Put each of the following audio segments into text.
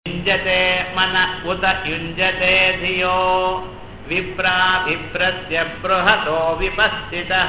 युञ्जते मन उत युञ्जते धियो विप्रा विप्रस्य बृहतो विपस्थितः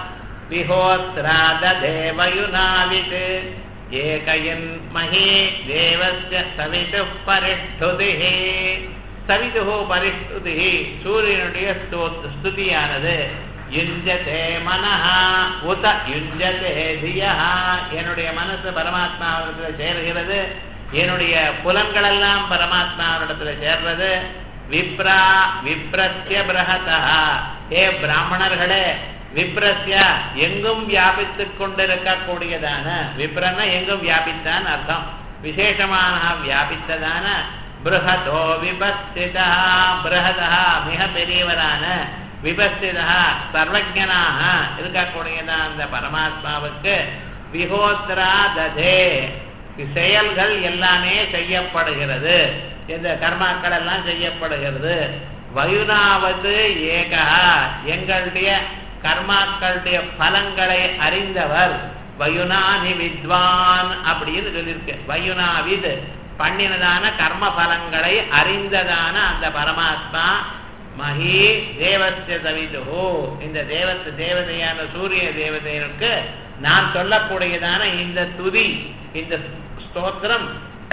विहोत्राददेवयुनावित् एकयन्मही देवस्य सवितुः परिष्ठुतिः சவிதுஹோ பரிஷ்டுதி சூரியனுடைய ஸ்துதியானது யுஞ்சதே மனஹா உத யுஞ்சதே தியா என்னுடைய மனசு பரமாத்மாவிடத்தில் சேர்கிறது என்னுடைய புலன்களெல்லாம் பரமாத்மாவிடத்தில் சேர்றது விப்ரா விப்ரஸ்ய பிரகதா ஏ பிராமணர்களே விப்ரஸ்ய எங்கும் வியாபித்துக் கொண்டிருக்கக்கூடியதான விப்ரன்னா எங்கும் வியாபித்தான் அர்த்தம் விசேஷமான வியாபித்ததான பிருஹதோ விபஸ்திதா பிரஹதா மிக பெரியவரான விபஸ்திதா சர்வஜனாக இருக்கக்கூடியதான் அந்த பரமாத்மாவுக்கு விஹோத்ரா ததே செயல்கள் எல்லாமே செய்யப்படுகிறது இந்த கர்மாக்கள் எல்லாம் செய்யப்படுகிறது வயுனாவது ஏகா எங்களுடைய கர்மாக்களுடைய பலங்களை அறிந்தவர் வயுனானி வித்வான் அப்படின்னு சொல்லியிருக்கு வயுனாவித் பண்ணினதான கர்ம பலங்களை அறிந்ததான அந்த பரமாத்மா மகி தேவஸ்ய சவிதுஹோ இந்த தேவத்து தேவதையான சூரிய தேவதையருக்கு நான் சொல்லக்கூடியதான இந்த துதி இந்த ஸ்தோத்திரம்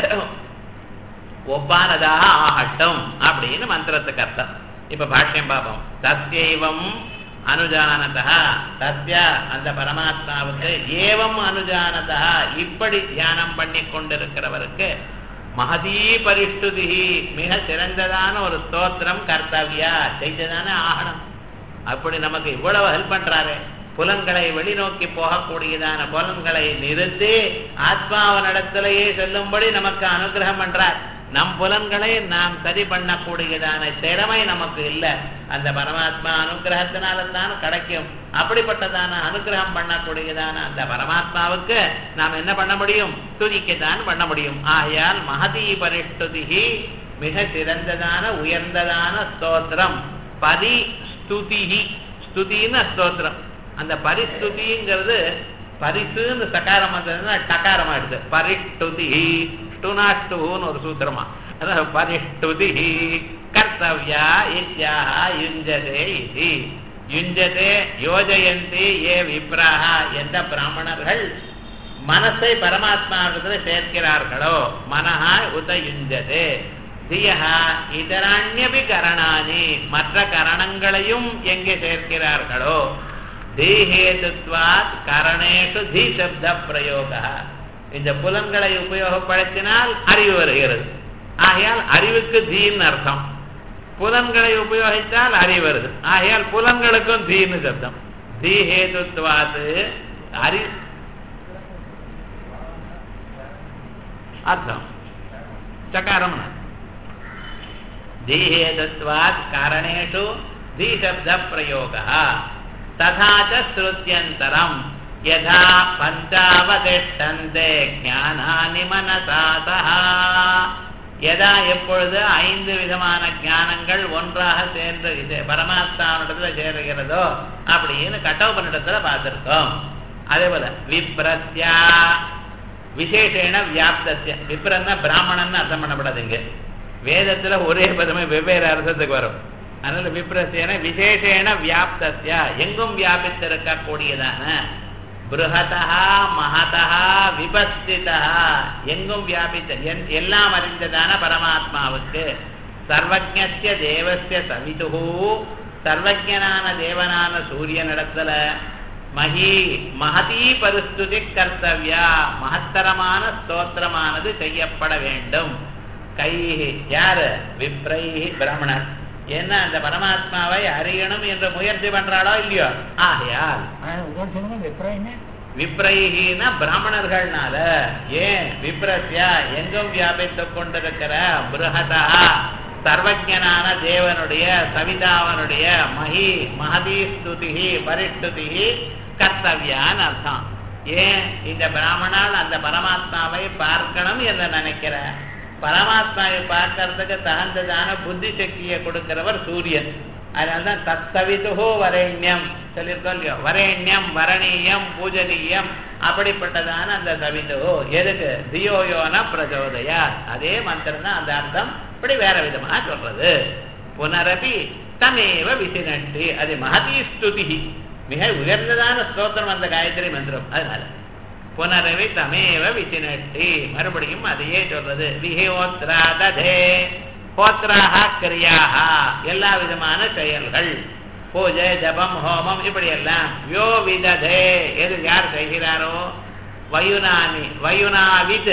ஒப்பானதாக ஆகட்டும் அப்படின்னு மந்திரத்துக்கு அர்த்தம் இப்ப பாஷ்யம் பார்ப்போம் தத்யைவம் அனுஜானதா தத்ய அந்த பரமாத்மாவுக்கு ஏவம் அனுஜானதா இப்படி தியானம் பண்ணி கொண்டிருக்கிறவருக்கு மகதீ பரிஷ்டுதி மிக சிறந்ததான ஒரு ஸ்தோத்திரம் கர்த்தவியா செய்ததானே ஆகணும் அப்படி நமக்கு இவ்வளவு ஹெல்ப் பண்றாரு புலன்களை வெளிநோக்கி போகக்கூடியதான புலன்களை நிறுத்தி ஆத்மாவனிடத்திலேயே செல்லும்படி நமக்கு அனுகிரகம் பண்றார் நம் புலன்களை நாம் சரி பண்ணக்கூடியதான திறமை நமக்கு இல்லை அந்த பரமாத்மா அனுகிரகத்தினால தான் கிடைக்கும் அப்படிப்பட்டதான அனுகிரகம் பண்ணக்கூடியதான அந்த பரமாத்மாவுக்கு நாம் என்ன பண்ண முடியும் துதிக்கத்தான் பண்ண முடியும் ஆகையால் மகதி பரிஷ்டுதி மிக சிறந்ததான உயர்ந்ததான ஸ்தோத்திரம் பரிஸ்துதி ஸ்துதின்னு ஸ்தோத்திரம் அந்த பரிஸ்துதிங்கிறது பரிசுன்னு சகாரம் வந்ததுன்னா டகாரம் ஆயிடுது பரிஷ்டுதி டுனாஷ்டுன்னு ஒரு சூத்திரமா அதாவது பரிஷ்டுதி கர்த்தவியா இத்தியாக யுஞ்சதே இது யுஞ்சதே யோஜயந்தி ஏ விப்ராக எந்த பிராமணர்கள் மனசை பரமாத்மாவிடத்தில் சேர்க்கிறார்களோ மனஹா உத யுஞ்சதே தியா இதராண்யபி கரணானி மற்ற கரணங்களையும் எங்கே சேர்க்கிறார்களோ தீஹேதுவாத் கரணேஷு தி சப்த பிரயோக இந்த புலன்களை உபயோகப்படுத்தினால் அறிவு வருகிறது ஆகையால் அறிவுக்கு தீன்னு அர்த்தம் புலன்களை உபயோகித்தால் அறிவு வருது ஆகையால் புலன்களுக்கும் தீன்னு சப்தம் தீஹேதுவாத் அறி அர்த்தம் சகாரம் தீஹேதத்வாத் காரணேஷு தீசப்த பிரயோக ததா ஸ்ருத்தியந்தரம் யதா பஞ்சாவதிஷ்டந்தே ஞானானி மனசாதா எதா எப்பொழுது ஐந்து விதமான ஞானங்கள் ஒன்றாக சேர்ந்து இது பரமாத்மாவிடத்துல சேருகிறதோ அப்படின்னு கட்டோபனிடத்துல பார்த்திருக்கோம் அதே போல விப்ரத்யா விசேஷேன வியாப்தத்திய விப்ரன்னா பிராமணன் அர்த்தம் பண்ணப்படாதுங்க வேதத்துல ஒரே பதமே வெவ்வேறு அர்த்தத்துக்கு வரும் அதனால விப்ரசேன விசேஷேன வியாப்தத்திய எங்கும் வியாபித்திருக்கக்கூடியதான பிருகதா மகதா விபஸ்திதா எங்கும் வியாபித்த எல்லாம் அறிந்ததான பரமாத்மாவுக்கு சர்வஜ்ய தேவசிய சவிதுகு சர்வஜனான தேவனான சூரியனிடத்துல மகி மகதீ பரிஸ்துதி கர்த்தவியா மகத்தரமான ஸ்தோத்திரமானது செய்யப்பட வேண்டும் கை யாரு விப்ரை பிராமணர் என்ன அந்த பரமாத்மாவை அறியணும் என்று முயற்சி பண்றாளோ இல்லையோ ஆகையால் விப்ரைஹின பிராமணர்கள்னால ஏன் விப்ரஸ்யா எங்கும் வியாபித்துக் கொண்டிருக்கிற பிருகதா சர்வஜனான தேவனுடைய சவிதாவனுடைய மகி மகதி ஸ்துதி பரிஷ்டுதி கர்த்தவியான்னு அர்த்தம் ஏன் இந்த பிராமணால் அந்த பரமாத்மாவை பார்க்கணும் என்று நினைக்கிற பரமாத்மாவை பார்க்கறதுக்கு தகுந்ததான புத்தி சக்தியை கொடுக்கிறவர் சூரியன் அதனால்தான் தத்தவிதுகோ வரேண்யம் சொல்லியிருக்கோம் இல்லையோ வரேண்யம் வரணீயம் பூஜனீயம் அப்படிப்பட்டதான அந்த சவிதோ எதுக்கு தியோயோன பிரச்சோதயா அதே மந்திரம் தான் அந்த அர்த்தம் இப்படி வேற விதமா சொல்றது புனரபி தமேவ விசினட்டி அது மகதி ஸ்துதி மிக உயர்ந்ததான ஸ்தோத்திரம் அந்த காயத்ரி மந்திரம் அதனால புனரவி தமேவ விசினட்டி மறுபடியும் அதையே சொல்றது விஹோத்ரா ததே ஹோத்ராக கிரியாக எல்லா விதமான செயல்கள் பூஜை ஜபம் ஹோமம் இப்படி எல்லாம் யோ விததே எது யார் செய்கிறாரோ வயுனானி வயுனாவித்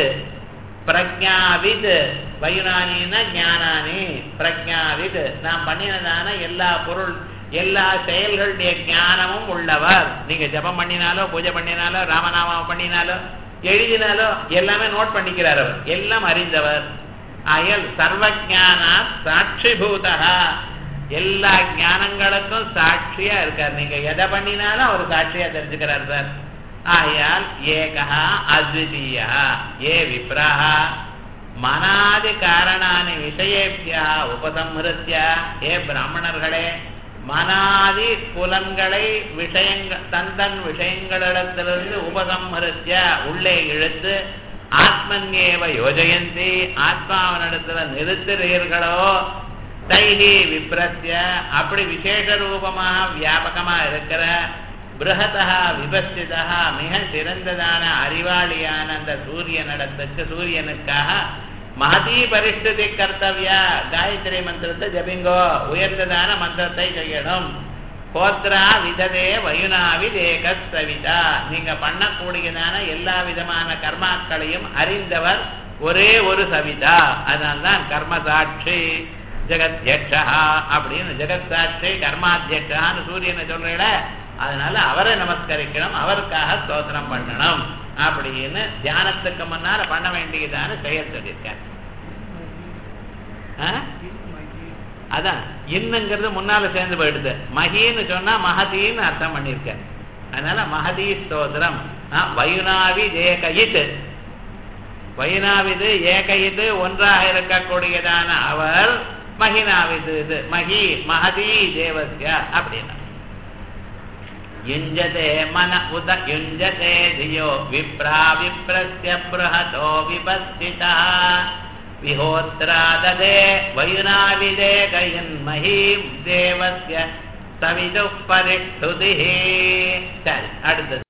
பிரஜாவித் வயுனானின்னா ஞானானி பிரஜாவித் நாம் பண்ணினதான எல்லா பொருள் எல்லா செயல்களுடைய ஞானமும் உள்ளவர் நீங்க ஜபம் பண்ணினாலோ பூஜை பண்ணினாலோ ராமநாமம் பண்ணினாலோ எழுதினாலோ எல்லாமே நோட் பண்ணிக்கிறார் அவர் எல்லாம் அறிந்தவர் அயல் சர்வஜானா சாட்சிபூதா எல்லா ஞானங்களுக்கும் சாட்சியா இருக்கார் நீங்க எதை பண்ணினாலும் அவர் சாட்சியா தெரிஞ்சுக்கிறார் சார் ஆயால் ஏகா அத்விதீயா ஏ விப்ராஹ மனாதி காரணானி விஷயேபியா உபசம்ஹிருத்திய ஏ பிராமணர்களே மனாதி புலன்களை விஷயங்கள் தன் தன் விஷயங்களிடத்திலிருந்து உபசம்ஹரித்திய உள்ளே இழுத்து ஆத்மன்யேவ யோஜயந்தி ஆத்மாவனிடத்துல நிறுத்துறீர்களோ தைஹி விப்ரத்ய அப்படி விசேஷ ரூபமாக வியாபகமா இருக்கிற பிருகதா விபஸ்திதா மிக சிறந்ததான அறிவாளியான அந்த சூரியனிடத்துக்கு சூரியனுக்காக மகதி பரிஷ்டுதி கர்த்தவியா காயத்ரி மந்திரத்தை ஜபிங்கோ உயர்ந்ததான மந்திரத்தை செய்யணும் கோத்ரா விததே வயுனாவி தேக சவிதா நீங்க பண்ணக்கூடியதான எல்லா விதமான கர்மாக்களையும் அறிந்தவர் ஒரே ஒரு சவிதா அதனால்தான் கர்ம சாட்சி ஜெகத்யட்சா அப்படின்னு ஜெகத் சாட்சி கர்மாத்தியட்சான்னு சூரியனை சொல்றீங்கள அதனால அவரை நமஸ்கரிக்கணும் அவருக்காக ஸ்தோத்திரம் பண்ணணும் அப்படின்னு தியானத்துக்கு முன்னால பண்ண வேண்டியதான செயல் சொல்லியிருக்காரு அதான் இன்னுங்கிறது முன்னால சேர்ந்து போயிடுது மகின்னு சொன்னா மகதின்னு அர்த்தம் பண்ணியிருக்காரு அதனால மகதி ஸ்தோத்திரம் வயுனாவி ஏகயித் வைனாவிது ஏகைது ஒன்றாக இருக்கக்கூடியதான அவர் மகினாவிது இது மகி மகதி தேவசிய அப்படின்னா யுஞ்சதே மன உத யுஞ்சதே தியோ விப்ரா விப்ரஸ்ய ப்ரஹதோ விபஸ்திதா விஹோத்ரா ததே வயுனாவிதே கயன் மகீம் தேவஸ்ய சவிது பரிஷ்டுதி சரி அடுத்தது